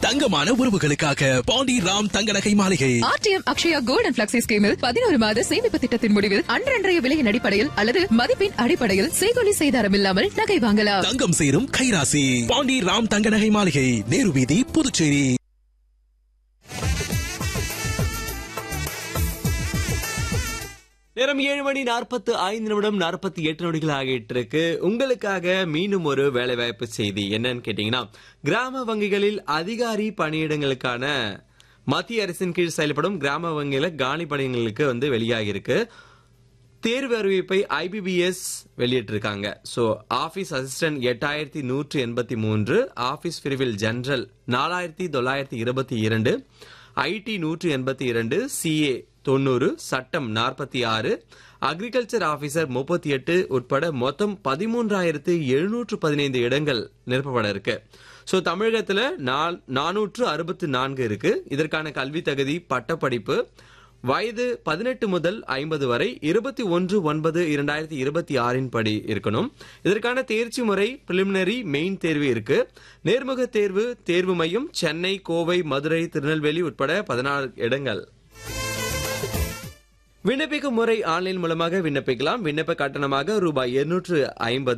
தங்கமான உறவுகளுக்காக Pandi Ram Thanga Nagai Maligai RTM Akshaya gold and flexi ஸ்கீமில் பதினோரு மாத சேமிப்பு திட்டத்தின் முடிவில் அன்றன்றைய விலையின் அடிப்படையில் அல்லது மதிப்பின் அடிப்படையில் செய்கொலி செய்தாரம் இல்லாமல் நகை வாங்கலாம் தங்கம் சேரும் கைராசி பாண்டி ராம் தங்க நகை மாளிகை நேரு வீதி புதுச்சேரி நேரம் ஏழு மணி நாற்பத்து ஐந்து நிமிடம் நாற்பத்தி எட்டு நொடிகள் ஆகிட்டு இருக்கு உங்களுக்காக மீண்டும் ஒரு வேலைவாய்ப்பு செய்தி என்னன்னு கேட்டீங்கன்னா கிராம வங்கிகளில் அதிகாரி பணியிடங்களுக்கான மத்திய அரசின் கீழ் செயல்படும் கிராம வங்கியில காலி பணியிடங்களுக்கு வந்து வெளியாகி இருக்கு தேர்வு அறிவிப்பை ஐபிபிஎஸ் வெளியிட்டிருக்காங்க ஸோ ஆஃபீஸ் அசிஸ்டன்ட் எட்டாயிரத்தி நூற்று எண்பத்தி மூன்று ஆஃபீஸ் பிரிவில் ஜெனரல் நாலாயிரத்தி தொள்ளாயிரத்தி இருபத்தி இரண்டு ஐடி நூற்று எண்பத்தி இரண்டு சிஏ தொண்ணூறு சட்டம் நாற்பத்தி ஆறு அக்ரிகல்ச்சர் ஆபீசர் முப்பத்தி எட்டு உட்பட மொத்தம் பதிமூன்றாயிரத்து எழுநூற்று பதினைந்து இடங்கள் நிரப்பப்பட இருக்கு ஸோ தமிழகத்துல நானூற்று அறுபத்து நான்கு இருக்கு இதற்கான கல்வி தகுதி பட்டப்படிப்பு வயது பதினெட்டு முதல் ஐம்பது வரை இருபத்தி ஒன்று ஒன்பது இரண்டாயிரத்தி இருபத்தி ஆறின் படி இருக்கணும் இதற்கான தேர்ச்சி முறை பிலிமினரி மெயின் தேர்வு இருக்கு நேர்முக தேர்வு தேர்வு மையம் சென்னை கோவை மதுரை திருநெல்வேலி உட்பட பதினாறு இடங்கள் விண்ணப்பிக்கும் முறை ஆன்லைன் மூலமாக விண்ணப்பிக்கலாம் விண்ணப்ப கட்டணமாக ரூபாய் இருநூற்று ஐம்பது